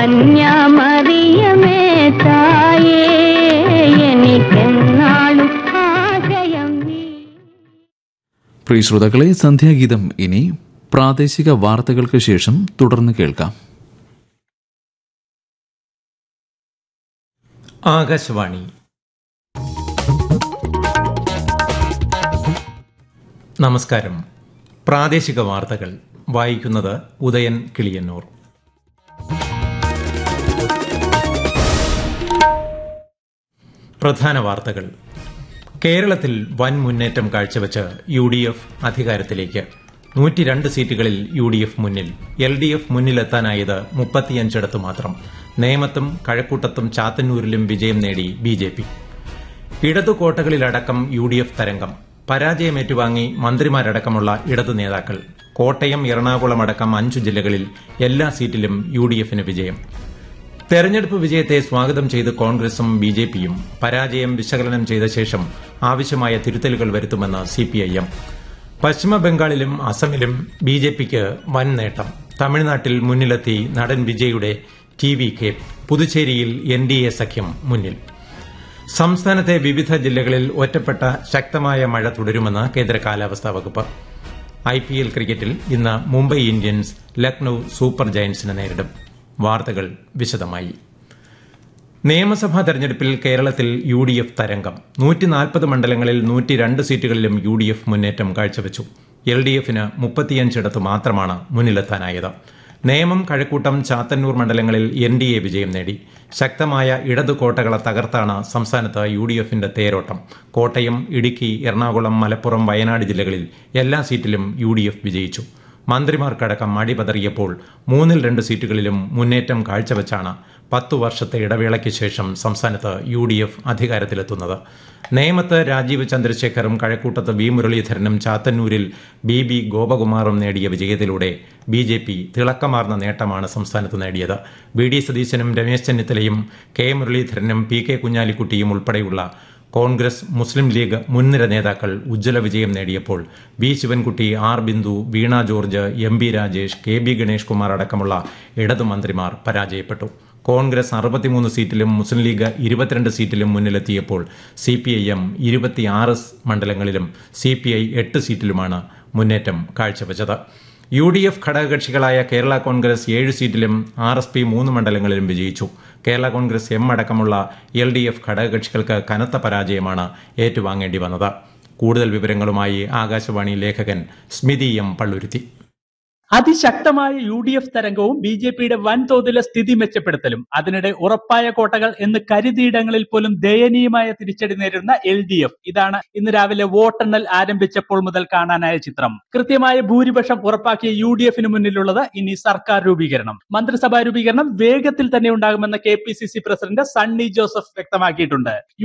കന്യാമറിയമേ തായേ എനിക്കെന്നാളും ആശ്രയം നീ പ്രിയ ശ്രോതാക്കളെ സന്ധ്യാഗീതം ഇനി പ്രാദേശിക വാർത്തകൾക്ക് ശേഷം തുടർന്ന് കേൾക്കാം ആകാശവാണി നമസ്കാരം പ്രാദേശിക വാർത്തകൾ വായിക്കുന്നത് ഉദയൻ കിളിയന്നൂർ പ്രധാന വാർത്തകൾ കേരളത്തിൽ വൻ മുന്നേറ്റം കാഴ്ചവെച്ച് യു ഡി എഫ് അധികാരത്തിലേക്ക് നൂറ്റിരണ്ട് സീറ്റുകളിൽ യു ഡി എഫ് മുന്നിൽ എൽ ഡി എഫ് മുന്നിലെത്താനായത് മുപ്പത്തിയഞ്ചിടത്ത് മാത്രം നേമത്തും കഴക്കൂട്ടത്തും ചാത്തന്നൂരിലും വിജയം നേടി ബി ജെ പി ഇടതു കോട്ടകളിലടക്കം യു ഡി എഫ് തരംഗം പരാജയം ഏറ്റുവാങ്ങി മന്ത്രിമാരടക്കമുള്ള ഇടതു നേതാക്കൾ കോട്ടയം എറണാകുളം അടക്കം അഞ്ചു ജില്ലകളിൽ എല്ലാ സീറ്റിലും യു ഡി എഫിന് വിജയം തെരഞ്ഞെടുപ്പ് വിജയത്തെ സ്വാഗതം ചെയ്ത് കോൺഗ്രസും ബി ജെ പിയും പരാജയം വിശകലനം ചെയ്ത ശേഷം ആവശ്യമായ തിരുത്തലുകൾ വരുത്തുമെന്ന് സിപിഐഎം പശ്ചിമബംഗാളിലും അസമിലും ബി ജെ പിക്ക് വൻ നേട്ടം തമിഴ്നാട്ടിൽ മുന്നിലെത്തി നടൻ വിജയുടെ ടി വി കെ പുതുച്ചേരിയിൽ എൻ ഡി എ സഖ്യം മുന്നിൽ സംസ്ഥാനത്തെ വിവിധ ജില്ലകളിൽ ഒറ്റപ്പെട്ട ശക്തമായ മഴ തുടരുമെന്ന് കേന്ദ്ര കാലാവസ്ഥാ വകുപ്പ് ഐ പി എൽ ക്രിക്കറ്റിൽ ഇന്ന് മുംബൈ ഇന്ത്യൻസ് ലക്നൌ സൂപ്പർ ജയന്റ്സിനെ നേരിടും വാർത്തകൾ വിശദമായി നിയമസഭാ തെരഞ്ഞെടുപ്പിൽ കേരളത്തിൽ യു ഡി എഫ് തരംഗം നൂറ്റിനാൽപ്പത് മണ്ഡലങ്ങളിൽ നൂറ്റിരണ്ട് സീറ്റുകളിലും യു ഡി എഫ് മുന്നേറ്റം കാഴ്ചവെച്ചു എൽ ഡി എഫിന് മുപ്പത്തിയഞ്ചിടത്ത് മാത്രമാണ് മുന്നിലെത്താനായത് നേമം കഴക്കൂട്ടം ചാത്തന്നൂർ മണ്ഡലങ്ങളിൽ എൻ ഡി എ വിജയം നേടി ശക്തമായ ഇടതു കോട്ടകളെ തകർത്താണ് സംസ്ഥാനത്ത് യു ഡി എഫിന്റെ തേരോട്ടം കോട്ടയം ഇടുക്കി എറണാകുളം മലപ്പുറം വയനാട് ജില്ലകളിൽ എല്ലാ സീറ്റിലും യു ഡി എഫ് വിജയിച്ചു മന്ത്രിമാർക്കടക്കം അടിപതറിയപ്പോൾ മൂന്നിൽ രണ്ട് സീറ്റുകളിലും മുന്നേറ്റം കാഴ്ചവെച്ചാണ് പത്തു വർഷത്തെ ഇടവേളയ്ക്ക് ശേഷം സംസ്ഥാനത്ത് യു ഡി എഫ് അധികാരത്തിലെത്തുന്നത് നേമത്ത് രാജീവ് ചന്ദ്രശേഖറും കഴക്കൂട്ടത്ത് വി മുരളീധരനും ചാത്തന്നൂരിൽ ബി ബി ഗോപകുമാറും നേടിയ വിജയത്തിലൂടെ ബി ജെ പി തിളക്കമാർന്ന നേട്ടമാണ് സംസ്ഥാനത്ത് നേടിയത് വി ഡി സതീശനും രമേശ് ചെന്നിത്തലയും കെ മുരളീധരനും പി കെ കുഞ്ഞാലിക്കുട്ടിയും ഉൾപ്പെടെയുള്ള കോൺഗ്രസ് മുസ്ലിം ലീഗ് മുൻനിര നേതാക്കൾ ഉജ്ജ്വല വിജയം നേടിയപ്പോൾ V Sivankutty R Bindu Veena George M B Rajesh K B Ganesh Kumar അടക്കമുള്ള ഇടതു മന്ത്രിമാർ പരാജയപ്പെട്ടു കോൺഗ്രസ് അറുപത്തിമൂന്ന് സീറ്റിലും മുസ്ലിം ലീഗ് ഇരുപത്തിരണ്ട് സീറ്റിലും മുന്നിലെത്തിയപ്പോൾ സി പി ഐ എം ഇരുപത്തിയാറ് മണ്ഡലങ്ങളിലും സി പി ഐ എട്ട് സീറ്റിലുമാണ് മുന്നേറ്റം കാഴ്ചവെച്ചത് യു ഡി എഫ് ഘടകകക്ഷികളായ കേരള കോൺഗ്രസ് ഏഴ് സീറ്റിലും ആർ എസ് പി മൂന്ന് മണ്ഡലങ്ങളിലും വിജയിച്ചു കേരള കോൺഗ്രസ് എം അടക്കമുള്ള എൽ ഡി എഫ് ഘടകകക്ഷികൾക്ക് കനത്ത പരാജയമാണ് ഏറ്റുവാങ്ങേണ്ടി വന്നത് കൂടുതൽ വിവരങ്ങളുമായി ആകാശവാണി ലേഖകൻ സ്മിതി എം പള്ളുരുത്തി അതിശക്തമായ യു ഡി എഫ് തരംഗവും ബി ജെ പിയുടെ വൻതോതിലെ സ്ഥിതി മെച്ചപ്പെടുത്തലും അതിനിടെ ഉറപ്പായ കോട്ടകൾ എന്ന് കരുതിയിടങ്ങളിൽ പോലും ദയനീയമായ തിരിച്ചടി നേരിടുന്ന എൽ ഡി എഫ് ഇതാണ് ഇന്ന് രാവിലെ വോട്ടെണ്ണൽ ആരംഭിച്ചപ്പോൾ മുതൽ കാണാനായ ചിത്രം കൃത്യമായ ഭൂരിപക്ഷം ഉറപ്പാക്കിയ യു ഡി എഫിന് മുന്നിലുള്ളത് ഇനി സർക്കാർ രൂപീകരണം മന്ത്രിസഭാ രൂപീകരണം വേഗത്തിൽ തന്നെ ഉണ്ടാകുമെന്ന് K P C C president Sunny Joseph വ്യക്തമാക്കിയിട്ടുണ്ട്